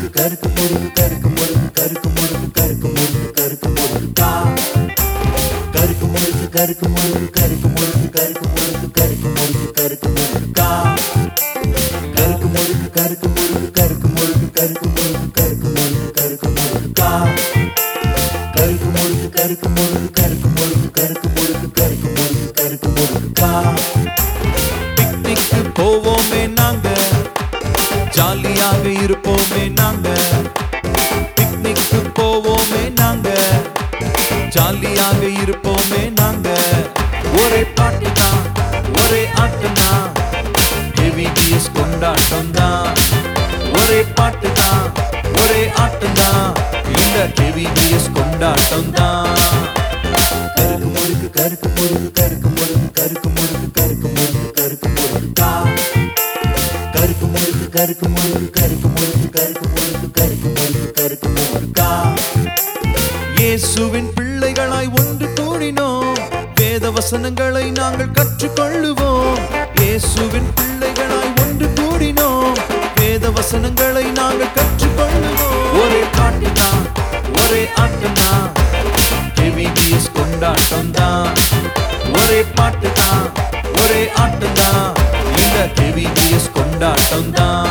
முறுக்கு கருக்கு முறுக்கு கருக்கு முறுக்கு கருக்கு முறுக்கு கருக்கு முறுக்கு கருக்கு முறுக்கு கா கருக்கு முறுக்கு கருக்கு முறுக்கு கருக்கு முறுக்கு கருக்கு முறுக்கு கருக்கு முறுக்கு கருக்கு முறுக்கு கா கருக்கு முறுக்கு கருக்கு முறுக்கு கருக்கு முறுக்கு கருக்கு முறுக்கு கருக்கு முறுக்கு கருக்கு முறுக்கு கா கருக்கு முறுக்கு கருக்கு முறுக்கு கருக்கு முறுக்கு கருக்கு முறுக்கு கருக்கு முறுக்கு கருக்கு முறுக்கு கா பிக்னிக்கு போவோமே நாங்க ஜாலியாக இருப்போமே நாங்க பிக்னிக்கு போவோமே நாங்க ஜாலியாக இருப்போமே நாங்க ஒரே பாட்டு தான் ஒரே ஆட்டம் தான் ஏவிடிஎஸ் கொண்டாட்டம் தான் ஒரே பாட்டு தான் ஒரே ஆட்டம் தான் இந்த ஏவிடிஎஸ் கொண்டாட்டம் தான் கருக்கு முறுக்கு கருக்கு முறுக்கு கருக்கு முறுக்கு கருக்கு முறுக்கு கருக்கு முறுக்கு கருக்கு முறுக்கு கா கருக்கு முறுக்கு கருக்கு முறுக்கு கருக்கு முறுக்கு கருக்கு முறுக்கு கருக்கு முறுக்கு கருக்கு முறுக்கு கா இயேசுவின் பிள்ளைகளாய் ஒன்று கூடினோம் வேத வசனங்களை நாங்கள் கற்றுக்கொள்ளுவோம் இயேசுவின் பிள்ளைகளாய் ஒன்று கூடினோம் வேத வசனங்களை நாங்கள் கற்றுக்கொள்ளுவோம் ஒரே பாட்டு தான் ஒரே ஆட்டம் தான் கேவிபிஎஸ் கொண்டாட்டம் தான் ஒரே பாட்டு தான் ஒரே ஆட்டம் தான் இந்த கேவிபிஎஸ் கொண்டாட்டம் தான்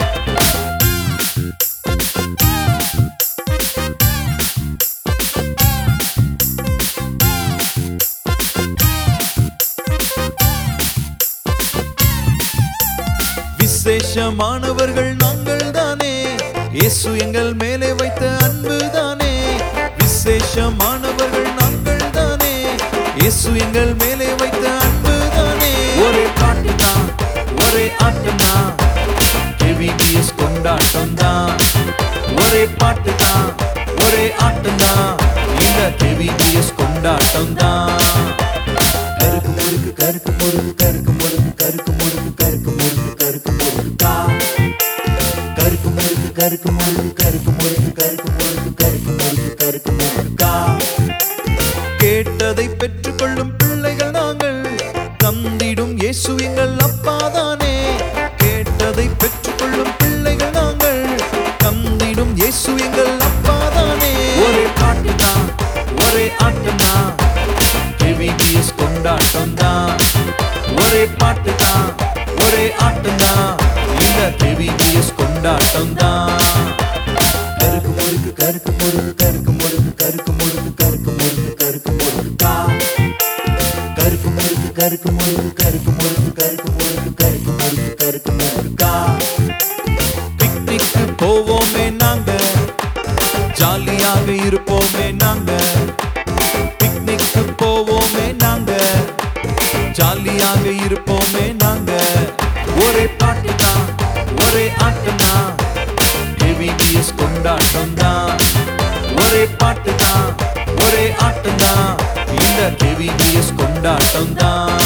விசேஷமானவர்கள் நாங்கள் தானே இயேசு எங்கள் மேலே வைத்த அன்பு தானே விசேஷமானவர்கள் நாங்கள் தானே இயேசு எங்கள் மேலே வைத்த அன்பு தானே ஒரே பாட்டு தான் ஒரே ஆட்டம் தான் கேவிபிஎஸ் கொண்டாட்டம் தான் ஒரே பாட்டு தான் ஒரே ஆட்டம் தான் இந்த கேவிபிஎஸ் கொண்டாட்டம் தான் கருக்கு முறுக்கு கருக்கு முறுக்கு கருக்கு முறுக்கு கருக்கு முறுக்கு கருக்கு முறுக்கு கருக்கு முறுக்கு கா கருக்கு முறுக்கு கருக்கு முறுக்கு கருக்கு முறுக்கு கருக்கு முறுக்கு கருக்கு முறுக்கு கருக்கு முறுக்கு கா கேட்டதை பெற்றுக்கொள்ளும் பிள்ளைகள் நாங்கள் தந்திடும் இயேசு எங்கள் அப்பாதானே கேட்டதை பெற்றுக்கொள்ளும் பிள்ளைகள் நாங்கள் தந்திடும் இயேசு எங்கள் அப்பாதானே ஒரே பாட்டு தான் ஒரே ஆட்டம் தான் கேவிபிஎஸ் கொண்டாட்டம் தான் ஒரே பாட்டு தான் ஒரே ஆட்டம் தான் இந்த கேவிபிஎஸ் கொண்டாட்டம் தான் கருக்கு முறுக்கு கருக்கு முறுக்கு கருக்கு முறுக்கு கருக்கு முறுக்கு கருக்கு முறுக்கு கருக்கு முறுக்கு கா கருக்கு முறுக்கு கருக்கு முறுக்கு கருக்கு முறுக்கு கருக்கு முறுக்கு கருக்கு முறுக்கு கருக்கு முறுக்கு கா பிக்னிக்கு போவோமே நாங்க ஜாலியாக இருப்போமே நாங்க பிக்னிக்கு போவோமே நாங்க ஜாலியாக இருப்போமே நாங்க ஒரே பாட்டு தான் ஒரே ஆட்டம் தான் ஏவிபிஎஸ் கொண்டாட்டம் தான் ஒரே பாட்டு தான் ஒரே ஆட்டம் தான் இந்த ஏவிபிஎஸ் கொண்டாட்டம் தான்